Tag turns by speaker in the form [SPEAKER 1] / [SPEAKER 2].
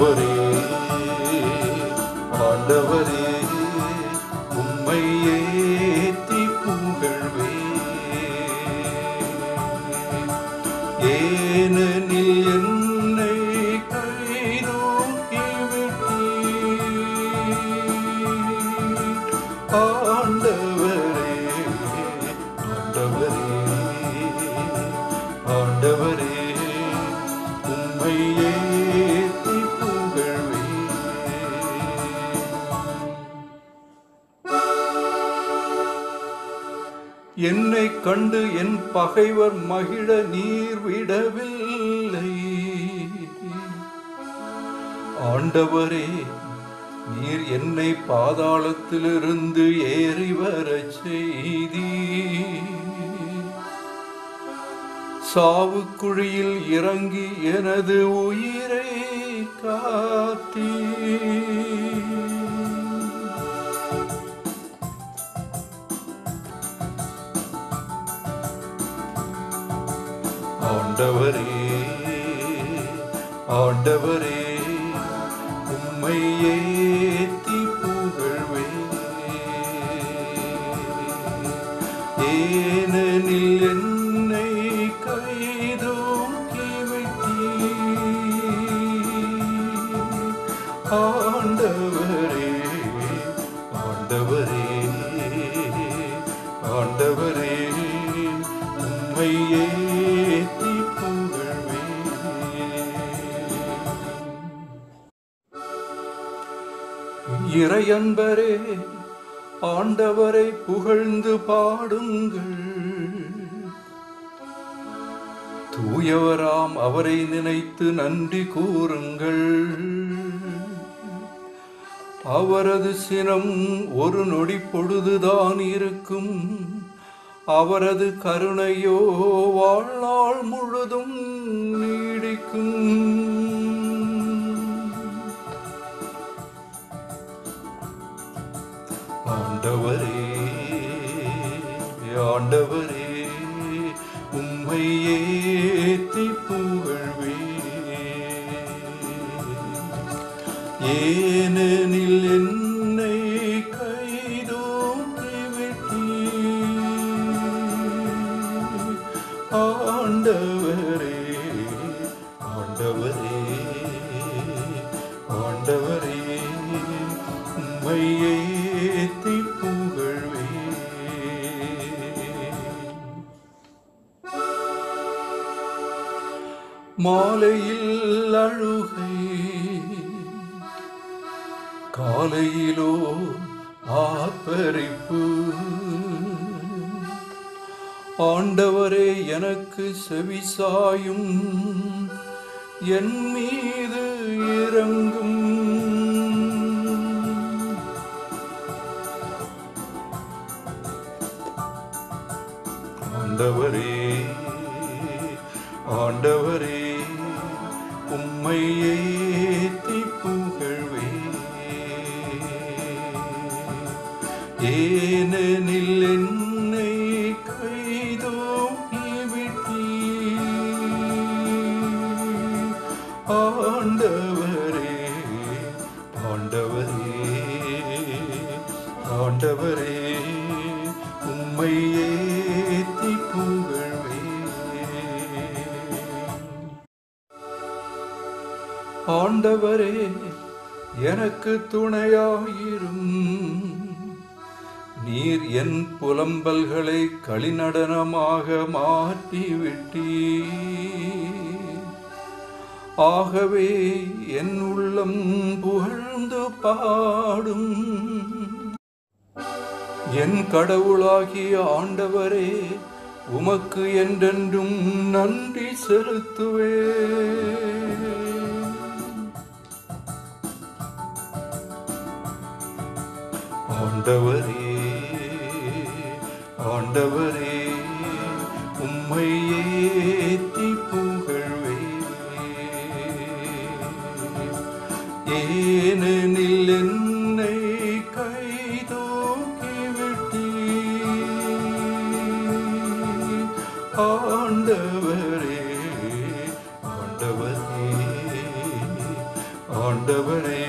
[SPEAKER 1] ஆண்டவரே ஆண்டவரே உம்மை ஏத்தி புகழ்வே ஏனெனில் என்னை கைதூக்கி விட்டீர் ஆண்டவரே ஆண்டவரே ஆண்டவரே உம்மை ஏத்தி புகழ்வே என்னை கண்டு என் பகைவர் மகிழ நீர் விடவில்லை ஆண்டவரே நீர் என்னை பாதாளத்திலிருந்து ஏறி வரச் செய்தி சாவுக்குழியில் இறங்கி எனது உயிரை காத்தீ ஆண்டவரே ஆண்டவரே உம்மை ஏத்தி புகழ்வே ஏனெனில் என்னை கைதூக்கி விட்டீர் ஆண்டவரே ஆண்டவரே ஆண்டவரே உம்மை ஏத்தி புகழ்வே இறையன்பரே ஆண்டவரை புகழ்ந்து பாடுங்கள் தூயவராம் அவரை நினைத்து நன்றி கூறுங்கள் அவரது சினம் ஒரு நொடி பொழுதுதான் இருக்கும் அவரது கருணையோ வாழ்நாள் முழுதும் நீடிக்கும் ஆண்டவரே ஆண்டவரே உம்மை ஏத்தி புகழ்வே ஏனெனில் என்னை கைதூக்கி விட்டீர் ஆண்டவரே ஆண்டவரே ஆண்டவரே உம்மை ஏத்தி புகழ்வே மாலையில் அழுகை காலையிலோ ஆர்ப்பரிப்பு ஆண்டவரே எனக்கு செவிசாயும் என் மீது இறங்கும் ஆண்டவரே ஆண்டவரே உம்மை ஏத்தி புகழ்வே ஏனெனில் என்னை கைதூக்கி விட்டீர் ஆண்டவரே ஆண்டவரே ஆண்டவரே உம்மை ஏத்தி புகழ்வே ஆண்டவரே எனக்கு துணையாயிரும் நீர் என் புலம்பல்களை களிநடனமாக மாற்றிவிட்டீர் ஆகவே என் உள்ளம் புகழ்ந்து பாடும் என் கடவுளாகிய ஆண்டவரே உமக்கு என்றென்றும் நன்றி செலுத்துவே ஆண்டவரே ஆண்டவரே உம்மை ஏத்தி புகழ்வே ஏனெனில் என்னை கைதூக்கி விட்டீர் ஆண்டவரே ஆண்டவரே ஆண்டவரே